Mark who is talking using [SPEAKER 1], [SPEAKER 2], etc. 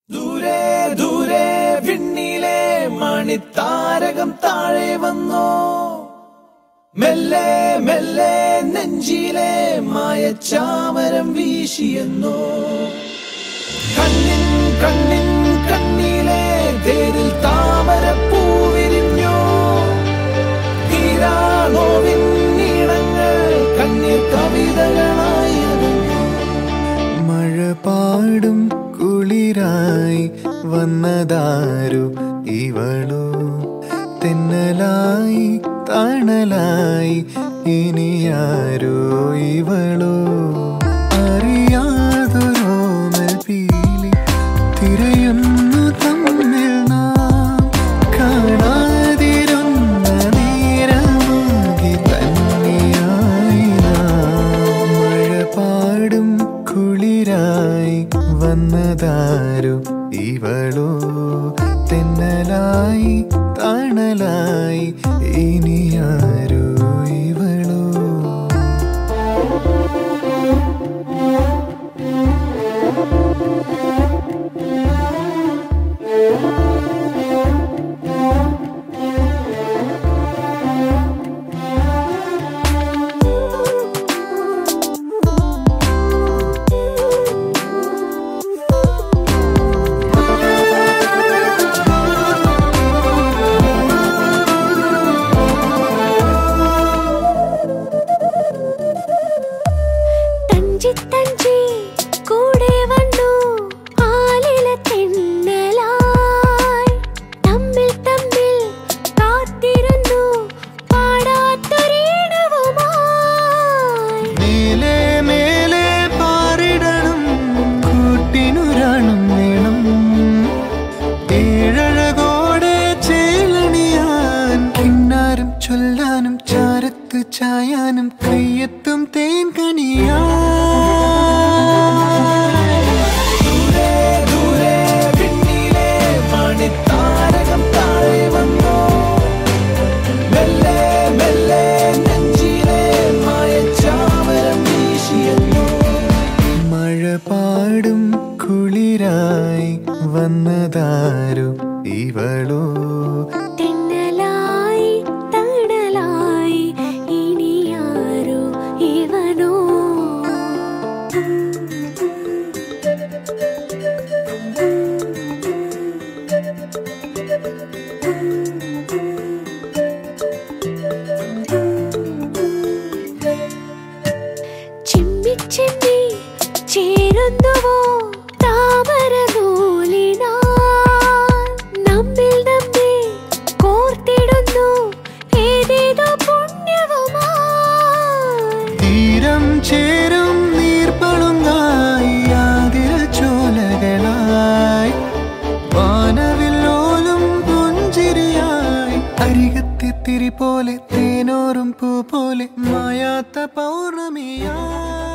[SPEAKER 1] ദൂരെ ദൂരെ വിണ്ണിലെ മണിത്താരകം താഴെ വന്നോ മെല്ലെ മെല്ലെ നെഞ്ചിലെ മായച്ചാമരം വീശിയെന്നോ കണ്ണിൻ കണ്ണിൻ കണ്ണിലെ തേരിൽ താമര പൂവിരിഞ്ഞോ തീരാനോവിൻ നീളങ്ങൾ കണ്ണീർ കവിതകളായി അകന്നു.
[SPEAKER 2] മഴ പാടും കുളിരായി വന്നതാരു ഇവളോ തെന്നലായി തണലായി ഇനിയാരോ ഇവളോ അറിയാതൊരോ നൽപീലി തിരയുന്നു തമ്മിൽ നാം കാണാതിരുന്ന നേരമാകി തന്നെയായി നാം മഴ പാടും കുളിരായി വന്നതാരു ഇവളോ തെന്നലായി തണലായി ഇനിയാരോ ഇവളോ
[SPEAKER 3] തഞ്ചി തഞ്ചി കൂടെ വന്നു ആലില തെന്നലായി തമ്മിൽ തമ്മിൽ കാത്തിരുന്നു പാടാത്തൊരീണവുമായി
[SPEAKER 2] മേലെ മേലെ പാറിടണം കൂട്ടിനുരാണം വേണം ഏഴഴകോടെ ചേലണിയാൻ കിന്നാരം ചൊല്ലാനും ചാരത്ത് ചായാനും കയ്യെത്തും തേൻ കണിയാ
[SPEAKER 1] ദൂരെ ദൂരെ വിണ്ണിലെ മണിത്താരകം താഴെ വന്നോ മെല്ലെ മെല്ലെ നെഞ്ചിലെ മായച്ചാമരം വീശിയെന്നോ
[SPEAKER 2] മഴ പാടും കുളിരായി വന്നതാരു ഇവളോ
[SPEAKER 3] തെന്നലായി തണലായി ഇനിയാരോ ഇവനോ ചിമ്മി ചിമ്മി ചേരുന്നുവോ താമര നൂലിനാൽ നമ്മിൽ നമ്മെ കോർത്തിടുന്നു ഏതേതോ പുണ്യവുമായി
[SPEAKER 2] തീരം ചേരും നീർപ്പളുങ്ങായി ആതിര ചോലകളായി വാനവില്ലോലും പുഞ്ചിരിയായി അരികത്തെ തിരി പോലെ തേനോറും പൂ പോലെ മായാത്ത പൗർണമിയായി